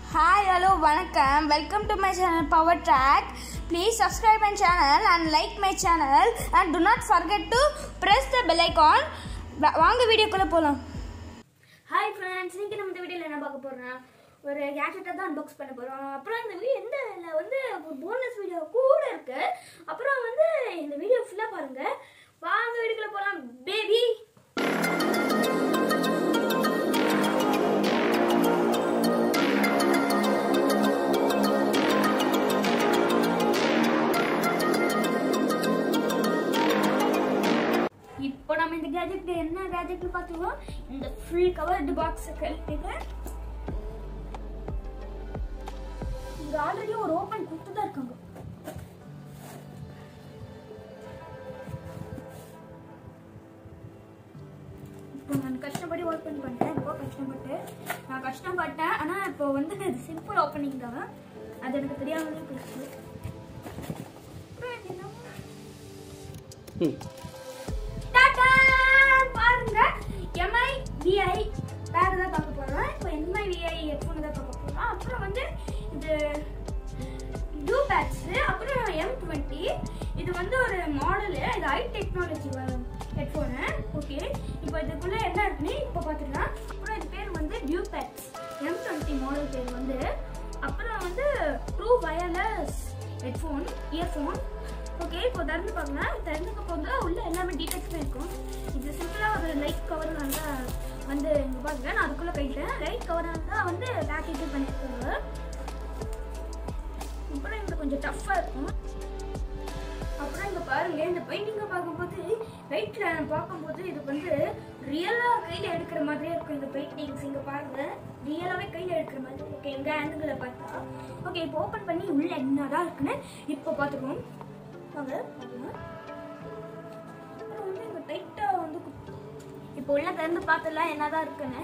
Hi hello வணக்கம் welcome to my channel power track please subscribe my channel and like my channel and do not forget to press the bell icon வாங்க வீடியோக்குள்ளே போகலாம் hi friends இன்னைக்கு நம்ம இந்த வீடியோவில் என்ன பார்க்க போறோம்னா ஒரு கேட்ஜெட்டை தான் அன்பாக்ஸ் பண்ண போகிறோம் அப்புறம் இந்த வீடியோ எந்த இதில் வந்து ஒரு போனஸ் வீடியோ கூட இருக்கு அப்புறம் வந்து இந்த வீடியோ ஃபுல்லாக பாருங்க வாங்க வீடியோக்குள்ள போகலாம் பேபி இப்போ நம்ம இந்த கேஜெட் என்ன கேஜெட்னு பார்த்துருவோம் இந்த ஃபுல் கவர்டு பாக்ஸ் கழட்டிட்டு இங்க ஆல்ரெடி ஒரு ஓபன் கொடுத்து தான் இருக்காங்க இப்போ நான் கஷ்டப்படி ஓப்பன் பண்ணேன் ரொம்ப கஷ்டப்பட்டு நான் கஷ்டப்பட்டேன் ஆனால் இப்போ வந்து இது சிம்பிள் ஓப்பனிங் தான் அது எனக்கு தெரியாமலே போயிடுச்சு அப்புறம் இது என்ன? டாடா பாருங்க எம்ஐ விஐ வேற தான் பார்க்க போறோம் இப்போ எம்ஐ விஐ ஹெட்ஃபோன் தான் பார்க்க போறோம் அப்புறம் வந்து இது ப்ளூ பேட்ஸ் அப்புறம் எம் டுவெண்ட்டி இது வந்து ஒரு மாடலு இது ஐ டெக்னாலஜி ஹெட்ஃபோனு ஓகே இப்போ இதுக்குள்ள என்ன இருக்குன்னு இப்போ பார்த்துக்கலாம் அப்புறம் இது பேர் வந்து dew pads M twenty model பேர் வந்து அப்புறம் வந்து true wireless headphone earphone okay இப்போ திறந்து பார்க்கலாம் திறந்துக்க போது உள்ள எல்லாமே டீடைல்ஸுமே இருக்கும் இது சிம்பிளாக ஒரு லைட் கவர்னால தான் வந்து இங்கே பாருங்க நான் அதுக்குள்ளே போயிட்டேன் லைட் கவர்னால தான் வந்து பேக்கேஜ் பண்ணியிருக்காங்க அப்புறம் இங்க கொஞ்சம் டஃப்பாக இருக்கும் அப்புறம் இங்க பாருங்க இந்த பெயிண்டிங்கை பார்க்கும்போது ரைட்ல பார்க்கும்போது இது வந்து ரியலா கையில எடுக்கிற மாதிரியே இருக்கும் இந்த பெயிண்டிங்ஸ் இங்க பாருங்க ரியலாவே கையில எடுக்கிற மாதிரி ஓகே எங்க ஆங்கிள் பார்த்தா ஓகே இப்போ ஓபன் பண்ணி உள்ள என்னதான் இருக்குன்னு இப்போ பார்த்துருவோம் வாங்க பாருங்க அப்புறம் வந்து இங்க டைட்டா வந்து குத்து- இப்போ உள்ள திறந்து பார்த்துலாம் என்னதான் இருக்குன்னு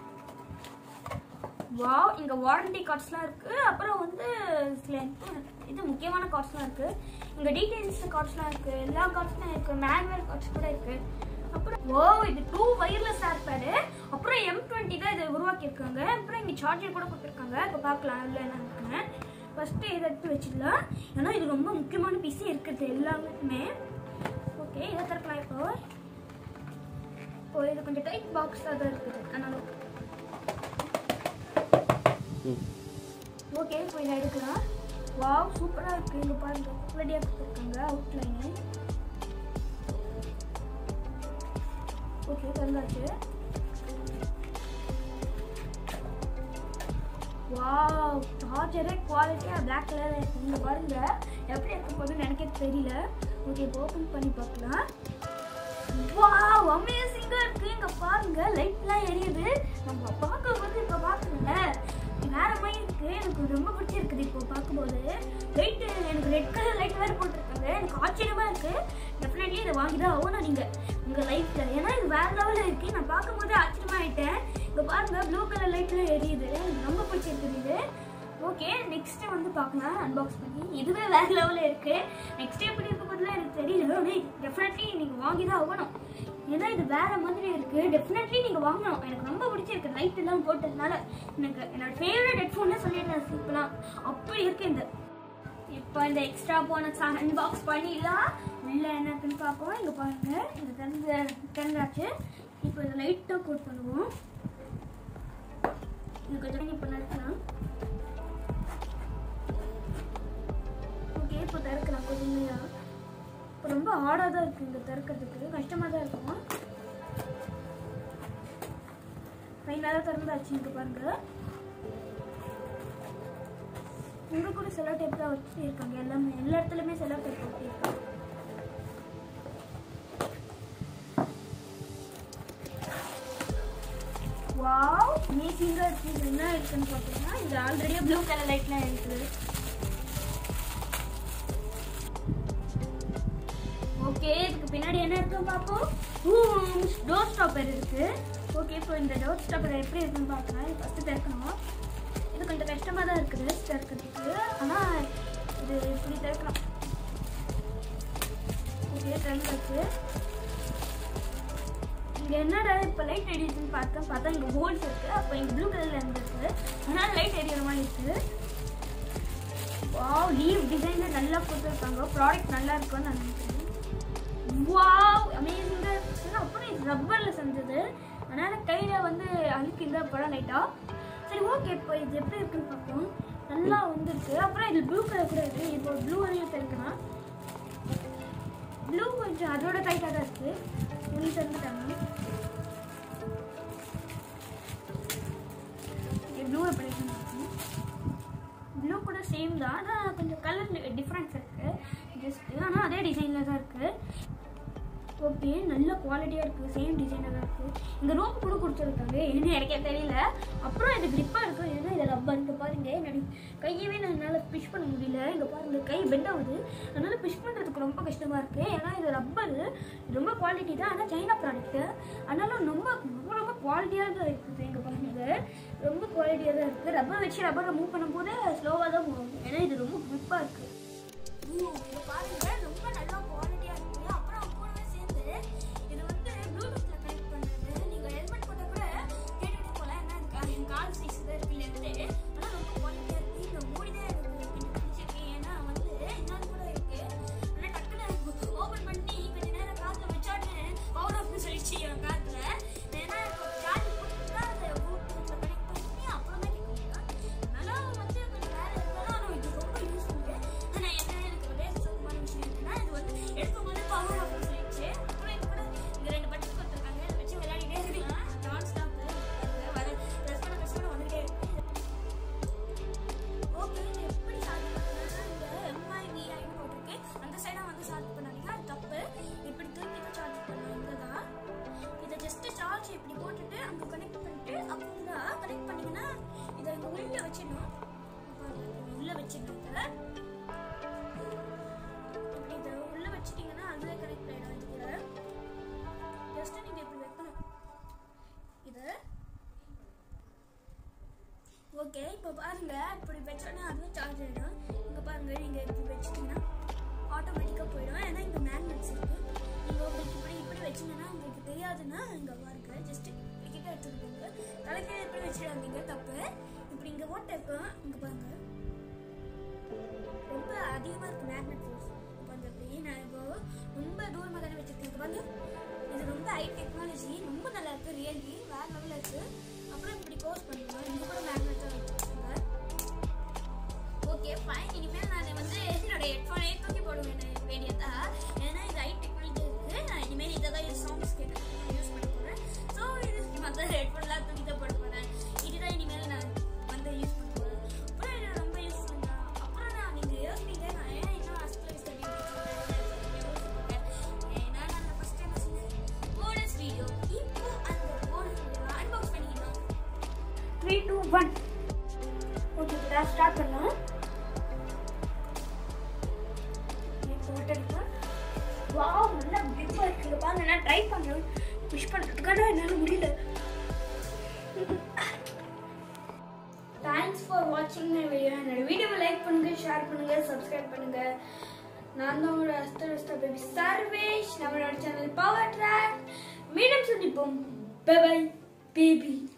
வாவ் இங்க வாரண்டி கார்ட்ஸ்லாம் இருக்கு அப்புறம் வந்து சில இது முக்கியமான கார்ட்ஸ்லாம் இருக்கு இங்க டீடைல்ஸ் கார்ட்ஸ்லாம் இருக்கு எல்லா கார்ட்ஸ்லாம் இருக்கு மேனுவல் கார்ட்ஸ் கூட இருக்கு அப்புறம் ஓ இது டூ வயர்லெஸ் ஏர்பேடு அப்புறம் எம் டுவெண்ட்டி தான் இதை உருவாக்கியிருக்காங்க அப்புறம் இங்க சார்ஜர் கூட கொடுத்துருக்காங்க இப்போ பார்க்கலாம் உள்ள என்ன இருக்குன்னு ஃபர்ஸ்ட் இதை எடுத்து வச்சிடலாம் ஏன்னா இது ரொம்ப முக்கியமான பிசி இருக்குது எல்லாமே ஓகே இதை திறக்கலாம் இப்போ ஓ இது கொஞ்சம் டைட் பாக்ஸ் தான் இருக்குது அதனால ஓகே இப்போ இதை எடுக்கலாம் வாவ் சூப்பராக இருக்கு இங்கே பாருங்க ரெடியாக கொடுத்துருக்காங்க அவுட்லைனு ஓகே தந்தாச்சு வாவ் சார்ஜரே குவாலிட்டியாக பிளாக் கலர் இங்கே பாருங்க எப்படி இருக்க போகுதுன்னு எனக்கே தெரியல ஓகே இப்போ ஓப்பன் பண்ணி பார்க்கலாம் வாவ் அமேசிங்கா இருக்கு இங்க பாருங்க லைட்லாம் எரியுது நம்ம பார்க்கும்போது இப்ப பாக்குறீங்க வேற மாதிரி இருக்கு எனக்கு ரொம்ப பிடிச்சிருக்குது இப்போ பார்க்கும்போது லைட் எனக்கு ரெட் கலர் லைட் வேற போட்டிருக்காங்க எனக்கு ஆச்சரியமா இருக்கு டெஃபினெட்லி இதை வாங்கி தான் ஆகணும் நீங்க உங்க லைஃப்ல ஏன்னா இது வேற லெவல்ல இருக்கு நான் பார்க்கும்போது ஆச்சரியமா ஆயிட்டேன் இங்க பாருங்க ப்ளூ கலர் லைட்ல எரியுது எனக்கு ரொம்ப பிடிச்சிருக்குது இது ஓகே நெக்ஸ்ட் வந்து பார்க்கலாம் அன்பாக்ஸ் பண்ணி இதுவே வேற லெவலில் இருக்கு நெக்ஸ்ட் எப்படி இருக்க போதுலாம் எனக்கு தெரியல டெஃபினெட்லி நீங்க வாங்கி தான் ஆகணும் ஏன்னா இது வேற மாதிரி இருக்கு டெஃபினெட்லி நீங்க வாங்கணும் எனக்கு ரொம்ப பிடிச்சிருக்கு லைட் எல்லாம் போட்டதுனால எனக்கு என்னோட ஃபேவரட் ஹெட்ஃபோன்னே சொல்லிடுறேன் சிம்பிளா அப்படி இருக்கு இந்த இப்போ இந்த எக்ஸ்ட்ரா போனஸ் அன்பாக்ஸ் பண்ணிடலாம் உள்ள என்ன இருக்குன்னு பார்ப்போம் இங்க பாருங்க இது திறந்து திறந்தாச்சு இப்போ இதை லைட்டாக கோட் பண்ணுவோம் இது கொஞ்சம் இப்போ நடக்கலாம் ஓகே இப்போ திறக்கலாம் பொறுமையா இப்போ ரொம்ப ஹார்டாக தான் இருக்குது இந்த திறக்கிறதுக்கு கஷ்டமாக தான் இருக்கும் ஃபைனலாக திறந்தாச்சு இங்கே பாருங்க இங்கே கூட செலோ டேப் தான் வச்சு இருக்காங்க எல்லாமே எல்லா இடத்துலையுமே செலோ டேப் ஒட்டியிருக்காங்க வாவ் அமேசிங்காக இருக்குது இது என்ன இருக்குன்னு பார்த்தீங்கன்னா இது ஆல்ரெடியே ப்ளூ கலர் லைட்லாம் இருக்குது ஓகே இதுக்கு பின்னாடி என்ன இருக்குன்னு பார்ப்போம் டோர் ஸ்டாப்பர் இருக்கு ஓகே இப்போ இந்த டோர் ஸ்டாப்பர் எப்படி இருக்குன்னு பார்க்கலாம் இது ஃபஸ்ட்டு திறக்கணும் இது கொஞ்சம் கஷ்டமாக தான் இருக்குது திறக்கிறதுக்கு ஆனால் இது இப்படி திறக்கலாம் ஓகே திறந்தாச்சு இங்க என்னடா இப்ப லைட் எரியுதுன்னு பார்த்தேன் பார்த்தா இங்க ஹோல்ஸ் இருக்கு அப்ப இங்க ப்ளூ கலர்ல இருந்திருக்கு அதனால லைட் எரியற மாதிரி இருக்கு வாவ் லீவ் டிசைனில் நல்லா கொடுத்துருக்காங்க ப்ராடக்ட் நல்லா இருக்கும்னு நான் நினைக்கிறேன் வாவ் அமேசிங்காக இருந்துச்சு அப்புறம் இது ரப்பரில் செஞ்சது அதனால் கையில் வந்து அழுக்கு இந்த படம் லைட்டாக சரி ஓகே இப்போ இது எப்படி இருக்குன்னு பார்ப்போம் நல்லா வந்துருக்கு அப்புறம் இது ப்ளூ கலர் கூட இருக்குது இப்போ ப்ளூ வரையும் இருக்குன்னா ப்ளூ கொஞ்சம் அதோட டைட்டாக தான் இருக்குது துணி தந்துட்டாங்க ப்ளூ எப்படி இருக்குன்னு பார்ப்போம் ப்ளூ கூட சேம் தான் ஆனால் கொஞ்சம் கலர் டிஃப்ரென்ஸ் இருக்குது ஜஸ்ட் ஆனால் அதே டிசைனில் தான் இருக்குது ஓகே நல்ல குவாலிட்டியாக இருக்குது சேம் டிசைனாக தான் இருக்குது இந்த ரோப் கூட கொடுத்துருக்காங்க என்ன எனக்கே தெரியல அப்புறம் இது கிரிப்பாக இருக்குது ஏன்னா இது ரப்பர் இங்கே பாருங்க என்னடி கையவே நான் என்னால் பிஷ் பண்ண முடியல இங்கே பாருங்க கை பெண்ட் ஆகுது அதனால் பிஷ் பண்ணுறதுக்கு ரொம்ப கஷ்டமாக இருக்குது ஏன்னா இது ரப்பர் ரொம்ப குவாலிட்டி தான் ஆனால் சைனா ப்ராடக்ட்டு அதனால ரொம்ப ரொம்ப ரொம்ப குவாலிட்டியாக தான் இருக்குது இங்கே பாருங்க ரொம்ப குவாலிட்டியாக தான் இருக்குது ரப்பர் வச்சு ரப்பரை மூவ் பண்ணும்போது ஸ்லோவாக தான் மூவ் ஆகும் ஏன்னா இது ரொம்ப கிரிப்பாக இருக்குது இது பாருங்க ரொம்ப நல்லா குவாலிட்டியா இருக்கு அப்புறம் கூடவே சேர்ந்து இது வந்து ப்ளூடூத்ல கனெக்ட் பண்றது நீங்க ஹெல்மெட் போட்டா கூட கேட்டுட்டு போலாம் ஏன்னா இதுக்கு என் கால் சைஸ் தான் இருக்கு லென்த்து ஆனா ரொம்ப குவாலிட்டியா இருக்கு இந்த மூடி தான் எனக்கு கொஞ்சம் பிடிச்சிருக்கு ஏன்னா வந்து இன்னொன்று கூட இருக்கு ஆனா டக்குன்னு ஓபன் பண்ணி கொஞ்ச நேரம் காத்துல வச்சாட்டு பவர் ஆஃப்னு சொல்லிச்சு என் காத்துல ஏன்னா இப்போ சார்ஜ் போட்டு தான் அதை ப்ளூடூத்ல கனெக்ட் பண்ணி அப்புறமே அதனால வந்து கொஞ்சம் வேலை இருந்தாலும் ஆனா இது ரொம்ப யூஸ்ஃபுல்லு ஆனா என்ன எனக்கு ஒரே சுத்தமான விஷயம் என்னன்னா இது வந்து எடுக்கும்போது பவர் ஆஃப் சொல்லிடுச்சு அப்புறம் இது கூட இங்க ரெண்டு பட்டன் கொடுத்துருக்காங்க இதை வச்சு விளையாடிட்டே இருக்கலாம் நான் ஸ்டாப் வர ப்ரெஸ் பண்ண ப்ரெஸ் பண்ண வந்துட்டே இருக்கு ஓகே இது எப்படி சார்ஜ் பண்ணலாம் இந்த எம்ஐவிஐன்னு போட்டிருக்கு அந்த சைடாக வந்து சார்ஜ் பண்ணாதீங்க அது தப்பு இப்படி திருப்பி தான் சார்ஜ் பண்ணலாம் இங்கே தான் இதை ஜஸ்ட் சார்ஜ் இப்படி போட்டுட்டு அங்கே கனெக்ட் பண்ணிட்டு அப்புறம் கனெக்ட் பண்ணீங்கன்னா இதை இங்கே உள்ள வச்சிடணும் உள்ள வச்சிடணும் இதை இப்படி இதை உள்ள வச்சிட்டீங்கன்னா அதுவே கனெக்ட் ஆயிடும் இது கூட ஜஸ்ட் நீங்க இப்படி வைக்கணும் இது ஓகே இப்போ பாருங்க இப்படி வச்சோன்னா அதுவே சார்ஜ் ஆயிடும் இங்க பாருங்க நீங்க இப்படி வச்சிட்டீங்கன்னா ஆட்டோமேட்டிக்காக போயிடும் ஏன்னா இங்க மேக்னெட்ஸ் இருக்கு நீங்க உங்களுக்கு இப்படி இப்படி வச்சீங்கன்னா உங்களுக்கு தெரியாதுன்னா இங்க பாருங்க ஜஸ்ட் கிட்ட எடுத்துக்கோங்க தலைக்கு இப்படி வச்சிடாதீங்க தப்பு இப்படி இங்க ஓட்ட இருக்கும் இங்க பாருங்க ரொம்ப அதிகமாக இருக்கு மேக்னெட் ஃபோர்ஸ் இப்போ அந்த இப்படி நான் இப்போ ரொம்ப தூரமாக தானே வச்சிருக்கேன் இப்போ வந்து இது ரொம்ப ஹை டெக்னாலஜி ரொம்ப நல்லா இருக்கு ரியலி வேற லெவலில் இருக்கு அப்புறம் இப்படி கோர்ஸ் பண்ணுவோம் இது கூட மேக்னெட்டாக வச்சுருக்காங்க ஓகே ஃபைன் இனிமேல் நான் வந்து என்னோட ஹெட்ஃபோனே தூக்கி போடுவேன் நான் வேண்டியதா ஏன்னா இது ஹை டெக்னாலஜி இருக்கு நான் இனிமேல் இதை தான் சாங்ஸ் கேட்டு யூஸ் பண்ண போகிறேன் ஸோ இது மற்ற ஹெட்ஃபோன்லாம் தூக்கி தான் போட போகிறேன் இதுதான் இனிமேல் நான் வந்து யூஸ் பண்ண போகிறேன் அப்புறம் இது ரொம்ப யூஸ்ஃபுல் தான் அப்புறம் நான் நீங்கள் யோசிப்பீங்க நான் ஏன் இன்னும் அஸ்பிளஸ் ஏன்னா நான் ஃபஸ்ட் டைம் சொன்னேன் போனஸ் வீடியோ இப்போ அந்த போனஸ் வீடியோ அன்பாக்ஸ் பண்ணிக்கலாம் three two one okay class start பண்ணலாம் வாவ் நல்லா பிரிப்பாக இருக்குது பாருங்க நான் ட்ரை பண்ணுறேன் புஷ் பண்ணுறதுக்கான என்னால் முடியல தேங்க்ஸ் ஃபார் வாட்சிங் மை வீடியோ என்னோட வீடியோவை லைக் பண்ணுங்க ஷேர் பண்ணுங்க சப்ஸ்கிரைப் பண்ணுங்க நான் தான் உங்களோட அஸ்தர் அஸ்தா பேபி சர்வேஷ் நம்மளோட சேனல் பவர் ட்ராக் மீண்டும் சந்திப்போம் பை பை பேபி